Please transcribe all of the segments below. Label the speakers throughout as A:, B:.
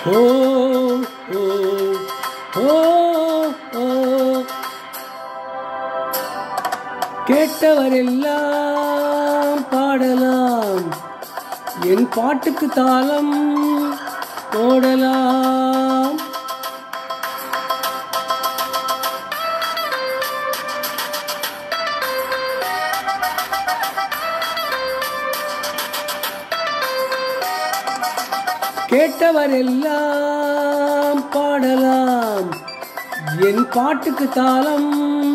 A: ஓ ஓ ஓ ஓ கேட்டவரெல்லாம் பாடலாம் என் பாட்டுக்கு தாளம் போடலாம் கேட்டவரெல்லாம் பாடலாம் என் பாட்டுக்கு தாளம்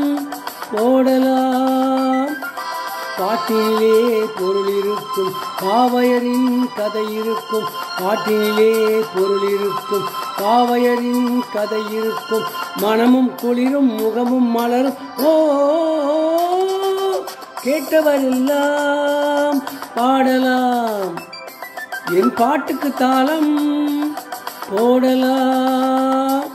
A: போடலாம் பாட்டினிலே பொருள் இருக்கும் பாவையரின் கதை இருக்கும் பாட்டினிலே பொருள் இருக்கும் பாவையரின் கதை இருக்கும் மனமும் குளிரும் முகமும் மலரும் ஓ கேட்டவரெல்லாம் பாடலாம் என் பாட்டுக்கு தாளம் போடலாம்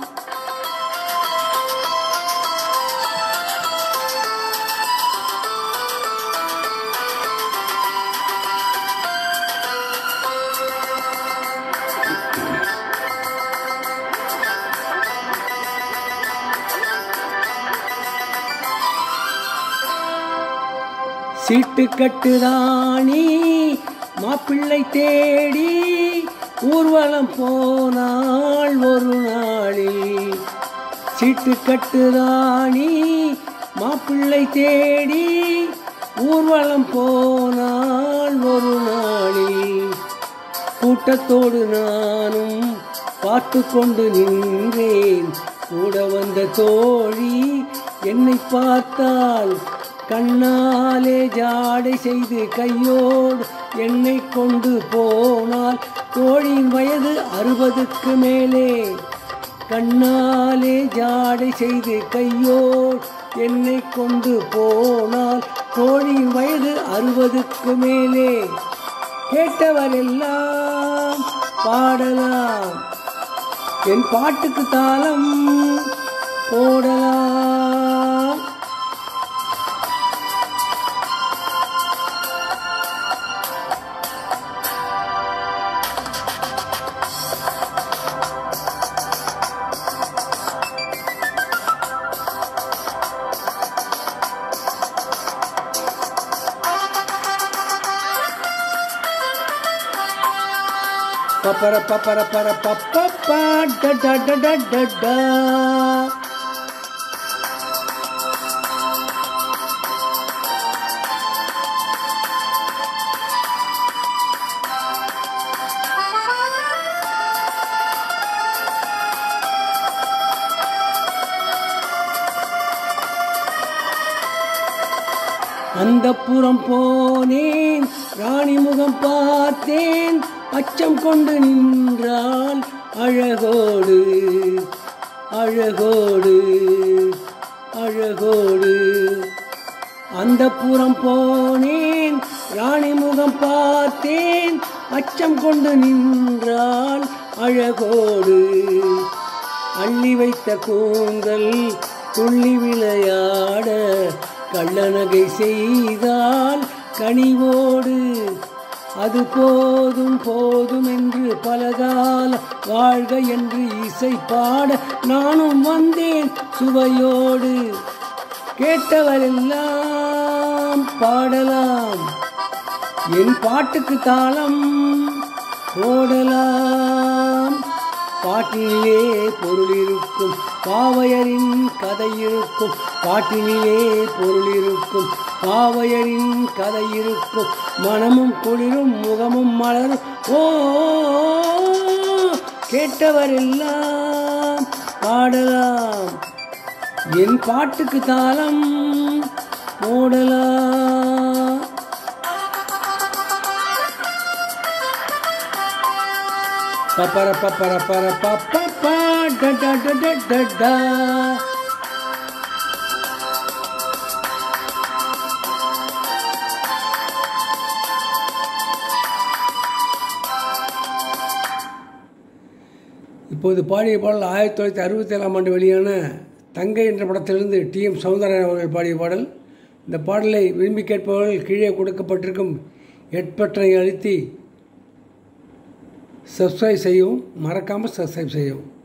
A: சீட்டு கட்டுதானி மாப்பிள்ளை தேடி ஊர்வலம் போனாள் ஒரு நாளில் சீட்டு கட்டுதானி மாப்பிள்ளை தேடி ஊர்வலம் போனாள் ஒரு நாளில் கூட்டத்தோடு நானும் பார்த்து கொண்டு நின்றேன் கூட வந்த தோழி என்னை பார்த்தால் கண்ணாலே ஜாடை செய்து கையோடு என்னை கொண்டு போனால் தோழியின் வயது அறுபதுக்கு மேலே கண்ணாலே ஜாடை செய்து கையோடு என்னை கொண்டு போனால் தோழியின் வயது அறுபதுக்கு மேலே கேட்டவரெல்லாம் பாடலாம் என் பாட்டுக்கு தாளம் போடலாம் பப்பர பப்பர பர பப்பப்பா ட ட ட ட ட ட. அந்த புறம் போனேன் ராணி முகம் பார்த்தேன் அச்சம் கொண்டு நின்றாள் அழகோடு அழகோடு அழகோடு அந்த புறம் போனேன் ராணி முகம் பார்த்தேன் அச்சம் கொண்டு நின்றாள் அழகோடு அள்ளி வைத்த கூந்தல் துள்ளி விளையாட கள்ளநகை செய்தால் கனிவோடு அது போதும் போதும் என்று பலகால வாழ்க என்று இசை பாட நானும் வந்தேன் சுவையோடு கேட்டவரெல்லாம் பாடலாம் என் பாட்டுக்கு தாளம் போடலாம் பாட்டினிலே பொருள் இருக்கும் பாவையரின் கதை இருக்கும் பாட்டினிலே பொருள் இருக்கும் பாவையரின் கதை இருக்கும் மனமும் குளிரும் முகமும் மலரும் ஓ கேட்டவரெல்லாம் பாடலாம் என் பாட்டுக்கு தாளம் போடலாம் பப்பர பப்பர பர பப்பப்பா ட ட ட ட ட ட. இப்போது பாடிய பாடல் ஆயிரத்தி தொள்ளாயிரத்தி அறுபத்தி ஏழாம் ஆண்டு வெளியான தங்கை என்ற படத்திலிருந்து டி எம் சௌந்தரராயன் அவர்கள் பாடிய பாடல் இந்த பாடலை விரும்பி கேட்பவர்கள் கீழே கொடுக்கப்பட்டிருக்கும் எட்பட்டனை அழுத்தி சப்ஸ்கிரைப் செய்யவும் மறக்காமல் சப்ஸ்கிரைப் செய்யவும்